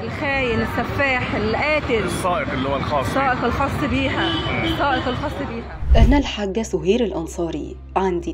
الخاين السفاح القاتل السائق اللي هو الخاص بيه. السائق الخاص بيها السائق الخاص بيها أنا الحاجة سهير الأنصاري عندي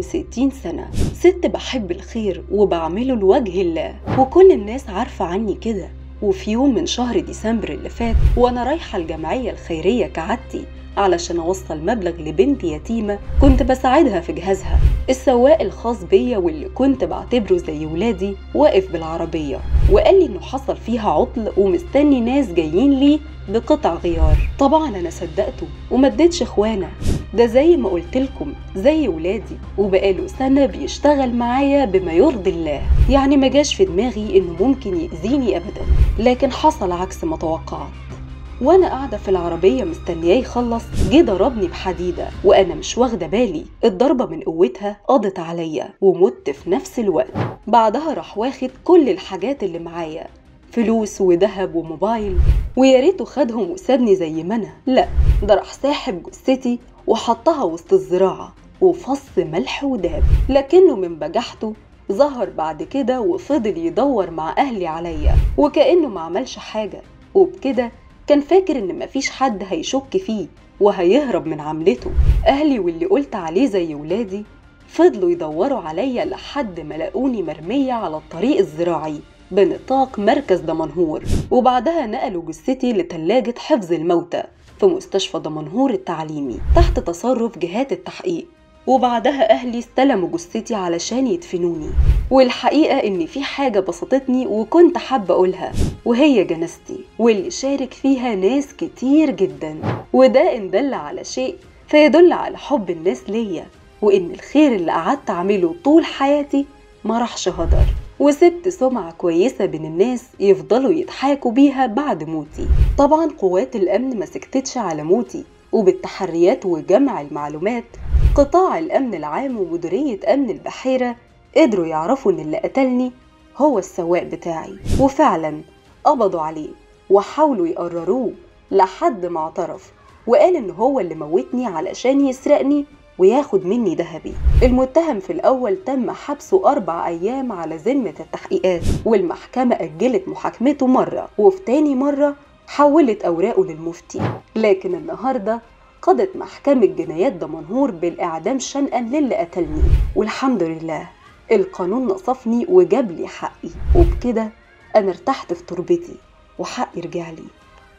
62 سنة ست بحب الخير وبعمله لوجه الله وكل الناس عارفة عني كده وفي يوم من شهر ديسمبر اللي فات وأنا رايحة الجمعية الخيرية كعادتي علشان أوصل مبلغ لبنت يتيمة كنت بساعدها في جهازها السواق الخاص بيا واللي كنت بعتبره زي ولادي واقف بالعربية وقال لي إنه حصل فيها عطل ومستني ناس جايين ليه بقطع غيار طبعا أنا صدقته وما اديتش إخوانا ده زي ما قلت لكم زي ولادي وبقاله سنة بيشتغل معايا بما يرضي الله يعني ما جاش في دماغي إنه ممكن يأذيني أبدا لكن حصل عكس ما توقعت وانا قاعده في العربيه مستنياه يخلص جه ضربني بحديده وانا مش واخده بالي الضربه من قوتها قضت عليا ومت في نفس الوقت بعدها راح واخد كل الحاجات اللي معايا فلوس وذهب وموبايل ويا ريته خدهم وسابني زي ما انا لا ده راح ساحب جثتي وحطها وسط الزراعه وفص ملح وداب لكنه من بجحته ظهر بعد كده وفضل يدور مع اهلي عليا وكانه ما عملش حاجه وبكده كان فاكر ان مفيش حد هيشك فيه وهيهرب من عملته اهلي واللي قلت عليه زي ولادي فضلوا يدوروا عليا لحد ما لقوني مرمية على الطريق الزراعي بنطاق مركز دمنهور وبعدها نقلوا جثتي لتلاجة حفظ الموتى في مستشفى دمنهور التعليمي تحت تصرف جهات التحقيق وبعدها أهلي استلموا جثتي علشان يدفنوني والحقيقة إن في حاجة بسطتني وكنت حابة أقولها وهي جنازتي واللي شارك فيها ناس كتير جدا وده إن دل على شيء فيدل على حب الناس ليا وإن الخير اللي قعدت أعمله طول حياتي ما راحش هدر وسبت سمعة كويسة بين الناس يفضلوا يضحكوا بيها بعد موتي طبعا قوات الأمن ما سكتتش على موتي وبالتحريات وجمع المعلومات قطاع الأمن العام ومديرية أمن البحيرة قدروا يعرفوا إن اللي قتلني هو السواق بتاعي وفعلا قبضوا عليه وحاولوا يقرروه لحد ما اعترف وقال إن هو اللي موتني علشان يسرقني وياخد مني ذهبي المتهم في الأول تم حبسه أربع أيام على ذمة التحقيقات والمحكمة أجلت محاكمته مرة وفي تاني مرة حولت أوراقه للمفتي لكن النهاردة قضت محكمة جنايات دمنهور بالإعدام شنقا للي قتلني والحمد لله القانون نصفني وجاب لي حقي وبكده أنا ارتحت في تربتي وحقي رجع لي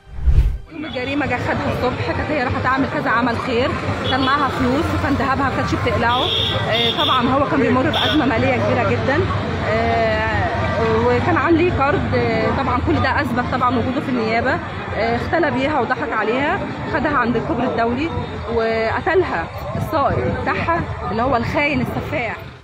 يوم الجريمه جه خدها الصبح كانت هي رايحه تعمل كذا عمل خير كان معاها فلوس وكان ذهبها ما كانتش بتقلعه آه، طبعا هو كان بيمر بازمه ماليه كبيره جدا آه، وكان عندي كارد آه، طبعا كل ده اثبت طبعا وجوده في النيابه آه، اختلى بيها وضحك عليها خدها عند الكوبري الدولي وقتلها السائق بتاعها اللي هو الخاين السفاح